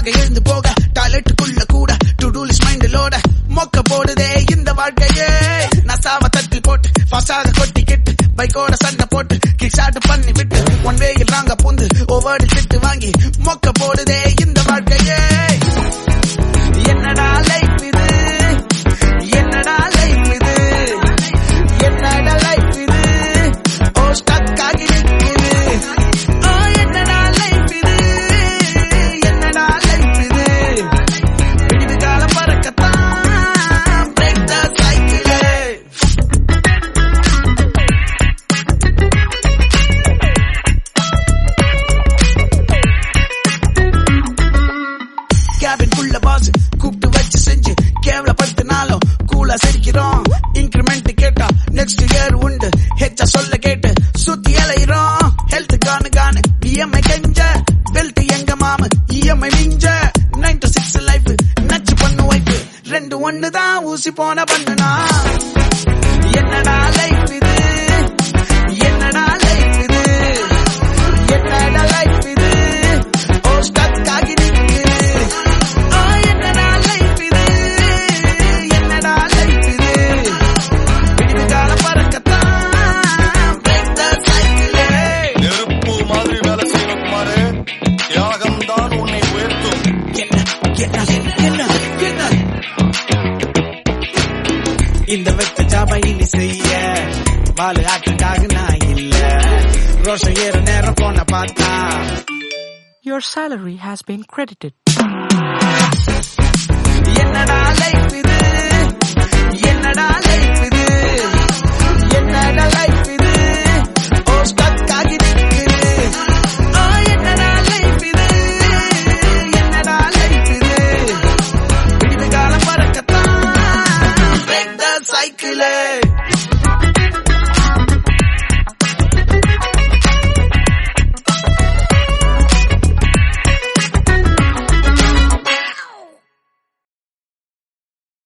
வாழ்க்கை எழுந்து போக டாய்லெட்டுக்குள்ள கூட டு டூலிஸ் மைண்டிலோட மொக்க போடுதே இந்த வாழ்க்கையே நசாவ தட்டி போட்டு பசாக கொட்டிக்கிட்டு பைக்கோட சண்டை போட்டு கிக் ஷாட் பண்ணி விட்டு ஒன் வேயில் ராங்க புந்து ஒவ்வொரு திட்டு வாங்கி மொக்க போடுதே இந்த வாழ்க்கையே என்னடா லைஃப் இது என்னடா லைஃப் இது என்னடா லைஃப் இது ஓ ஸ்டக் ஆகி நிக்குது ஓ என்னடா லைஃப் இது என்னடா லைஃப் இது விடிவு காலம் பறக்கத்தான் பிரேக் த சைக்கிளே கேபின்குள்ள பாஸ் கூப்பிட்டு வச்சு செஞ்சு கேவலப்படுத்தினாலும் கூலா சிரிக்கிறோம் இன்கிரிமெண்ட் கேட்டா நெக்ஸ்ட் இயர் உண்டு ஹெச்சா சொல்ல கேட்டு சுத்தி அலையிறோம் ஹெல்த் கானு கானு இஎம்ஐ கெஞ்ச பெல்ட் எங்க மாம இஎம்ஐ மிஞ்ச நைன் டு சிக்ஸ் லைஃப் நச்சு பண்ணு வைப்பு ரெண்டு ஒண்ணு தான் ஊசி போன பண்ணுனா என்னடா லைஃப் இது என்னடா லைஃப் இது என்னடா லைஃப் இது ஓ ஸ்டக் ஆகி நிக்குது ஓ என்னடா லைஃப் இது என்னடா லைஃப் இது விடிவு காலம் பறக்கத்தான் பிரேக் த சைக்கிளே நெருப்பு மாதிரி வேலை செய்யற குமாரு தியாகம் தான் உன்னை உயர்த்தும் என்ன என்ன என்ன என்ன இந்த வெத்த ஜாப இனி செய்ய வாழு ஆட்டுக்காக நான் இல்ல ரோஷம் ஏற நேரம் போன பார்த்தா Your salary has been credited.